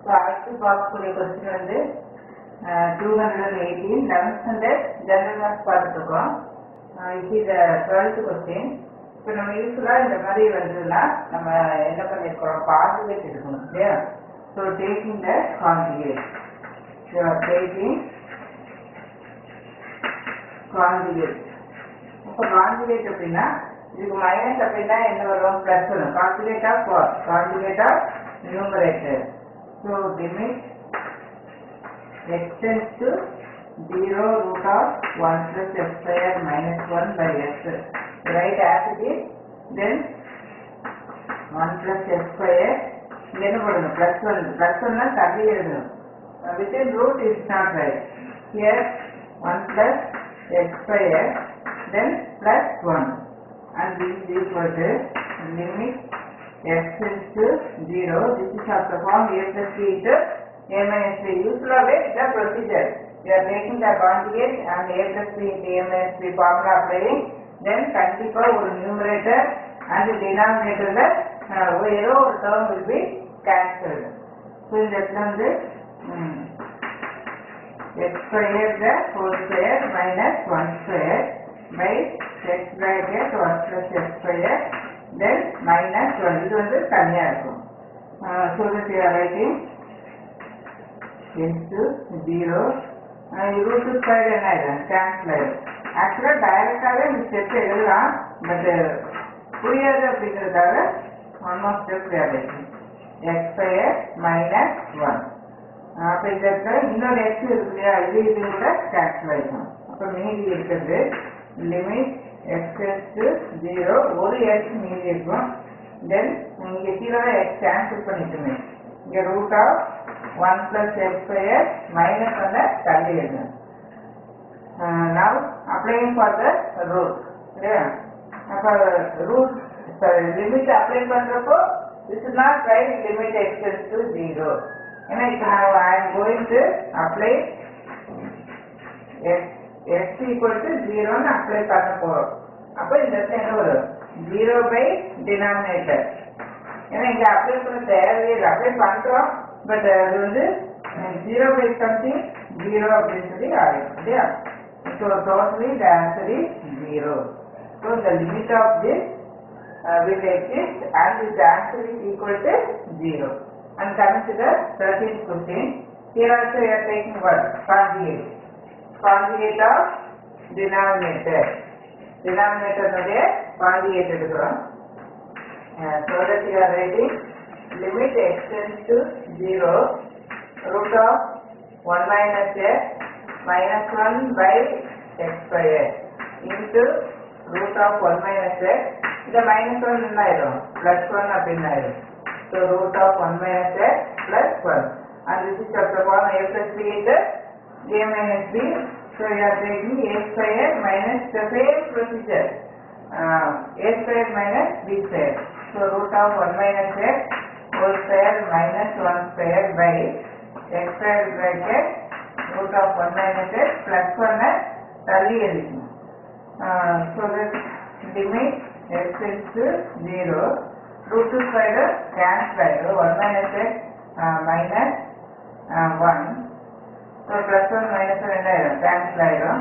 So அடுத்து பார்க்கக்கூடிய question வந்து two hundred eighteen eleventh standard general maths பார்த்துருக்கோம் இது டுவெல்த் கொஸ்டின் இப்போ நம்ம யூஸ்ஃபுல்லாக இந்த மாதிரி வந்ததுன்னா நம்ம என்ன பண்ணியிருக்கிறோம் கான்ஜுகேட் எடுக்கணும் இல்லையா so taking the conjugate you are taking conjugate இப்போ கான்ஜுகேட் அப்படின்னா இதுக்கு மைனஸ் அப்படின்னா என்ன வரும் பிளஸ் வரும் conjugate of conjugate of numerator so limit x tends to 0 root of 1 plus x square minus 1 by x. Write as it is, then 1 plus x square, இங்க என்ன போடணும் plus 1, plus 1 னா தள்ளி எழுதணும் within root is not right. Here 1 plus x square, then plus 1 and this is equal to limit x tends to 0. This is of the form a plus b into a minus b. Usually the procedure. We are taking the conjugate and a plus b into a minus b formula applying. Then கண்டிப்பா ஒரு numerator and denominatorல uh, ஒரு ஏதோ ஒரு term will be cancelled. So இந்த இடத்துல வந்து ம், x square the whole square minus 1 square by x bracket 1 plus x square then minus 1 இது வந்து தனியா இருக்கும் uh, so that we are writing x to 0 uh, root square என்ன ஆயிடும் cancel ஆயிடும் ஆக்சுவலாக டைரக்டாகவே இந்த ஸ்டெப் எழுதலாம் பட் புரியாது அப்படிங்கிறதுக்காக one more step reality x square minus one அப்போ இந்த இடத்துல இன்னொரு எக்ஸ் இருக்கு இல்லையா இது இது கூட கேன்சல் ஆகிடும் அப்போ மீதி இருக்கிறது லிமிட் எக்ஸ் ஜீரோ ஒரு எக்ஸ் மீதி இருக்கும் தென் இங்கே கீழே எக்ஸ் கேன்சல் பண்ணிட்டுமே இங்கே root of one plus x square minus ஒன்னை தள்ளி எழுதணும் now applying for the root இல்லையா அப்போ ரூட் லிமிட் அப்ளை பண்ணுறப்போ this is not right limit x tends to zero ஏன்னா இப்போ நான் I am going to apply x equal to ஜீரோன்னு அப்ளை பண்ண போகிறோம் அப்போ இந்த இடத்துல என்ன வரும் ஜீரோ பை டினாமினேட்டர் ஏன்னா இங்கே அப்ளை பண்ண தேவையே இல்லை அப்ளை பண்ணுறோம் பட் அது வந்து ஜீரோ பை சம்திங் ஜீரோ அப்படின்னு சொல்லி ஆகிடும் இல்லையா so totally the answer is zero so the limit of this will exist and its answer is equal to zero. And coming to the thirteenth question, here also we are taking what? Conjugate. Conjugate of denominator. Denominator னுடைய conjugate எடுக்கிறோம். Uh, so that you are writing limit x tends to zero root of 1 minus x minus 1 by x square into root of 1 minus x இந்த minus one என்ன ஆயிடும் plus one அப்படின்னு ஆயிடும் so root of one minus x plus one and this is of form a plus b into a minus b so you are taking a square minus the same procedure a square minus b square so root of one minus x whole square minus one square by x square bracket root of one minus x plus ஒன்னை தள்ளி எழுதிக்கணும் so that limit x is to 0 root 2 square cancel ஆயிடும் 1 minus x uh, minus uh, 1 so plus 1 minus 1 என்ன ஆயிடும் cancel ஆயிடும்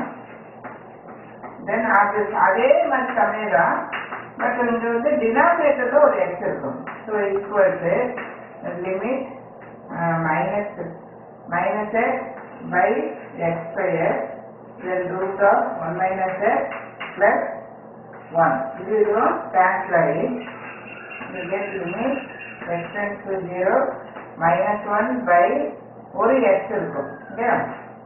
then அது அதே மாதிரி சமயம் தான் பட் இங்க வந்து டினாமினேட்டர்ல ஒரு x இருக்கும் so equal to limit minus minus x by x square then root of one minus x plus 1. இது இதுவும் cancel ஆகி you get limit x tends to 0 minus 1 by ஒரு x இருக்கும் இல்லையா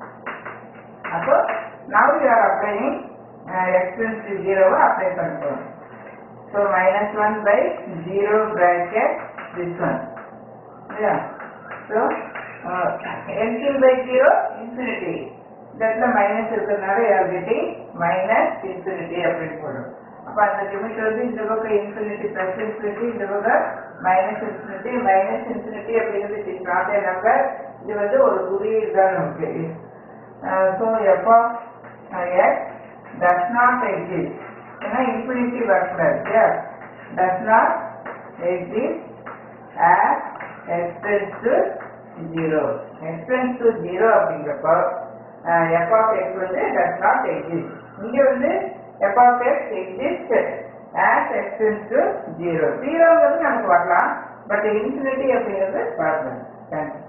அப்போ now you are applying uh, x tends to 0 apply பண்ணுறோம் so minus 1 by 0 bracket this one இல்லையா so uh, anything by 0 infinity இந்த இடத்துல மைனஸ் இருக்கிறதுனால you are getting minus infinity அப்படின்னு போடும் அப்ப அந்த லிமிட் வந்து இந்த பக்கம் இன்ஃபினிட்டி பிளஸ் இன்ஃபினிட்டி இந்த பக்கம் மைனஸ் இன்ஃபினிட்டி மைனஸ் இன்ஃபினிட்டி அப்படிங்கிறது இஸ் நாட் ஏ நம்பர் இது வந்து ஒரு குறியீடு தான் நமக்கு ஸோ எப்போ எக்ஸ் டஸ் நாட் எக்ஸிஸ்ட் ஏன்னா இன்ஃபினிட்டி வரக்கூடாது இல்லையா does not exist as x tends to zero x tends to zero அப்படிங்கிறப்போ எஃப் ஆஃப் எக்ஸ் வந்து டஸ் நாட் எக்ஸிஸ்ட் இங்கே வந்து f of x exist as x tends to zero ஜீரோங்கிறது நமக்கு வரலாம் பட் இன்ஃபினிட்டி அப்படிங்கிறது வரணும் தேங்க்யூ